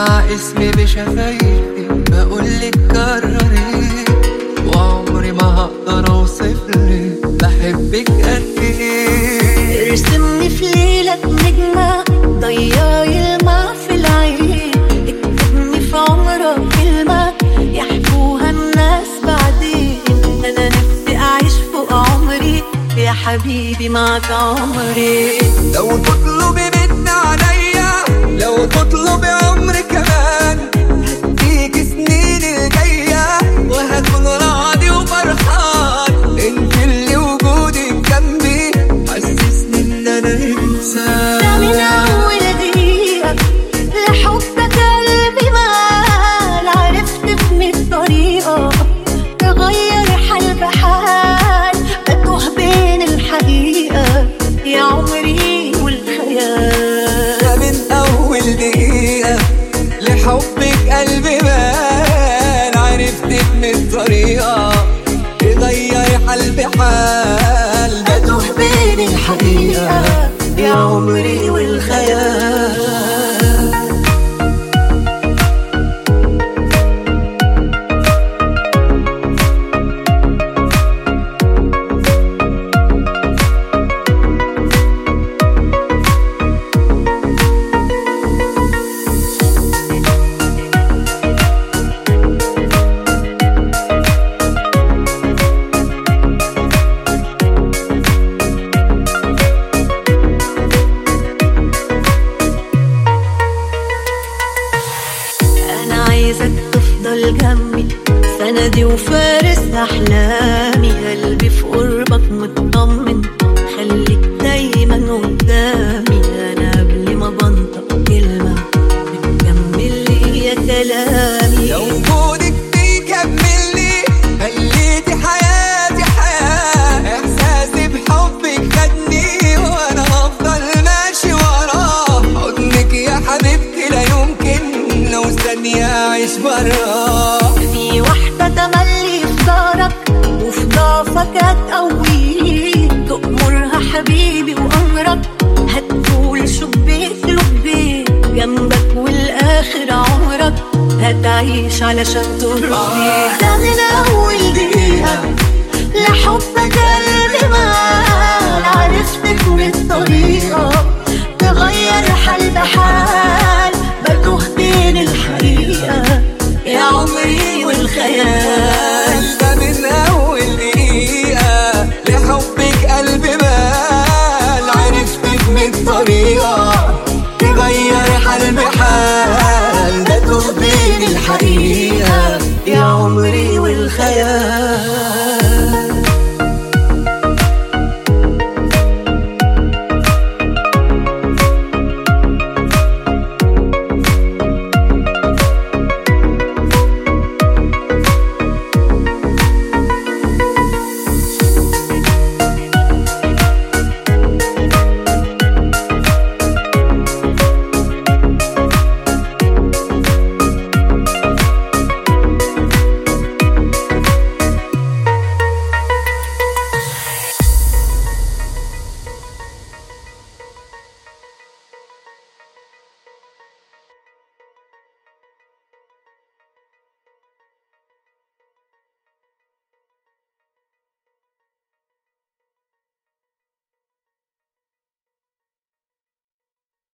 بسمع اسمي بشفايفي بقولك كرري وعمري ما هقدر اوصفلك بحبك قد ايه ارسمني في ليلة نجمة ضيعي الماء في العين اكتبني في عمرك كلمة يحكوها الناس بعدين انا نفسي اعيش فوق عمري يا حبيبي معك عمري لو تطلبي مني عليا لو تطلبي عمري كمان هديك سنين الجاية وهكون راضي وفرحان انت اللي وجودك جنبي حسسني ان انا ده من انسان اول دقيقة لحبك قلبي مال عرفت ابني الطريقة تغير حال بحال بتوه بين الحقيقة يا عمري والخيال ده من اول دقيقة لحبك قلبي بان عرفتك من الطريقة تغير حال بحال بتوه بين الحقيقة يا عمري والخيال انا عايزك تفضل جنبي سندي وفارس احلامي قلبي في قربك مطمن خليك دايما قدامي انا قبل ما بنطق كلمه بتكمل لي يا كلامي لو وجودك بيكملني خليتي حياتي حياة إحساسي بحبك خدني وأنا هفضل ماشي وراه حضنك يا حبيبتي لا يمكن لو ثانية أعيش براه في واحدة تملي في دارك وفي ضعفك هتقويك تأمرها حبيبي وأمرك هتقول شبيك لبيك جنبك والآخر عمرك هتعيش علشان ترضيك ده من أول دقيقة لحبك قلبي مال عرفتك من الطريقة تغير حال بحال